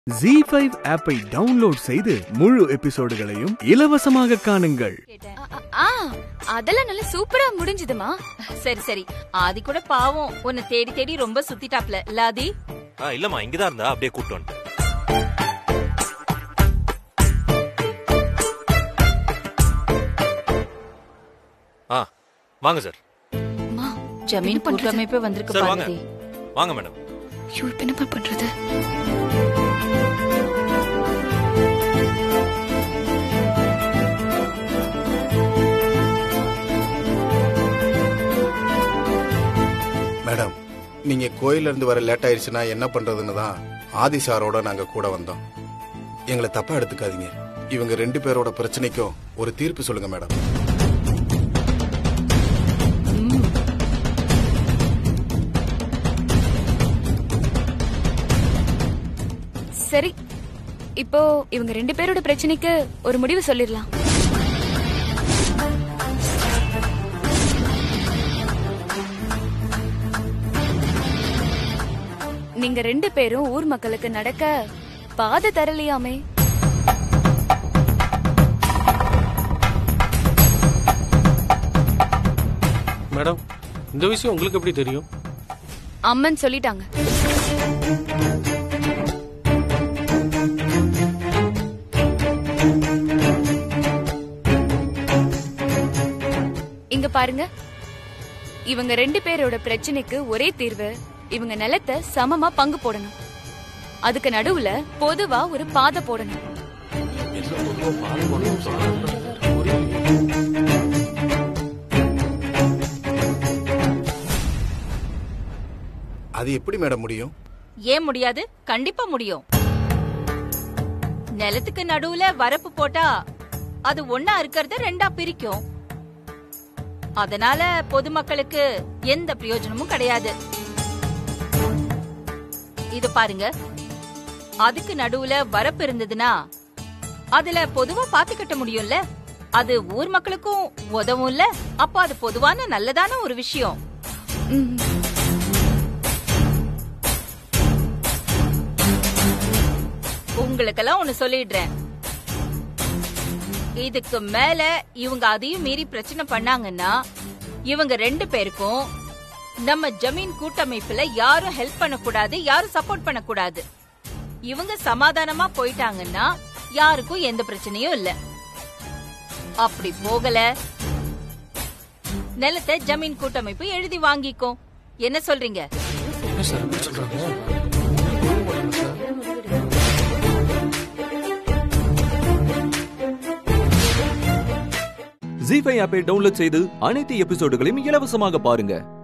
G five ஆப்பை download செய்து முழு எபிசோடுகளையும் இலவசமாக காணுங்கள் கேட்டேன் ஆ அதெல்லாம் நல்லா சூப்பரா முடிஞ்சதுமா சரி சரி ஆதி கூட பாவம் உன்னை தேடி தேடி ரொம்ப சுத்திட்டாப்ல லாதி ஆ இல்லம்மா இங்கதான் இருந்தா அப்படியே கூட்டு வந்துட்டேன் ஆ வாங்க சார் அம்மா ஜமீன் என்ன பண்றது? கூட்டமைப்பே வந்திருக்கு சார், வாங்க. பாரதி வாங்க மேடம் ஐயோ இப்ப என்னப்பா பண்றது மேடம் நீங்க கோயில்ல இருந்து வர லேட் ஆயிடுச்சுன்னா என்ன பண்றதுன்னு தான் ஆதி சாரோட நாங்க கூட வந்தோம் எங்களை தப்பா எடுத்துக்காதீங்க இவங்க ரெண்டு பேரோட பிரச்சனைக்கும் ஒரு தீர்ப்பு சொல்லுங்க மேடம் சரி இப்போ இவங்க ரெண்டு பேரோட பிரச்சனைக்கு ஒரு முடிவு சொல்லிடலாம் நீங்க ரெண்டு பேரும் ஊர் மக்களுக்கு நடக்க பாதை தரலையாமே மேடம் இந்த விஷயம் உங்களுக்கு எப்படி தெரியும் அம்மன் சொல்லிட்டாங்க இங்க பாருங்க இவங்க ரெண்டு பேரோட பிரச்சனைக்கு ஒரே தீர்வு இவங்க நிலத்தை சமமா பங்கு போடணும் அதுக்கு நடுவுல பொதுவா ஒரு பாதை போடணும் அது எப்படி மேடம் முடியும் ஏன் முடியாது கண்டிப்பா முடியும் நிலத்துக்கு நடுவுல வரப்பு போட்டா அது ஒன்னா இருக்கிறத ரெண்டா பிரிக்கும் அதனால பொதுமக்களுக்கு எந்த பிரயோஜனமும் கிடையாது இது பாருங்க அதுக்கு நடுவுல வரப்பு இருந்ததுன்னா அதுல பொதுவா பாத்து கட்ட முடியும்ல அது ஊர் மக்களுக்கும் உதவும்ல அப்ப அது பொதுவான நல்லதான ஒரு விஷயம் ம். உங்களுக்கெல்லாம் ஒண்ணு சொல்லிடுறேன் இதுக்கு மேல இவங்க அதையும் மீறி பிரச்சனை பண்ணாங்கன்னா இவங்க ரெண்டு பேருக்கும் நம்ம ஜமீன் கூட்டமைப்புல யாரும் ஹெல்ப் பண்ணக்கூடாது யாரும் சப்போர்ட் பண்ணக்கூடாது இவங்க சமாதானமா போயிட்டாங்கன்னா யாருக்கும் எந்த பிரச்சனையும் இல்ல அப்படி போகல நிலத்தை ஜமீன் கூட்டமைப்பு எழுதி வாங்கிக்கும் என்ன சொல்றீங்க என்ன சார் இப்படி சொல்றாங்க ஜி ஃபைவ் ஆப்பை டவுன்லோட் செய்து அனைத்து எபிசோடுகளையும் இலவசமாக பாருங்க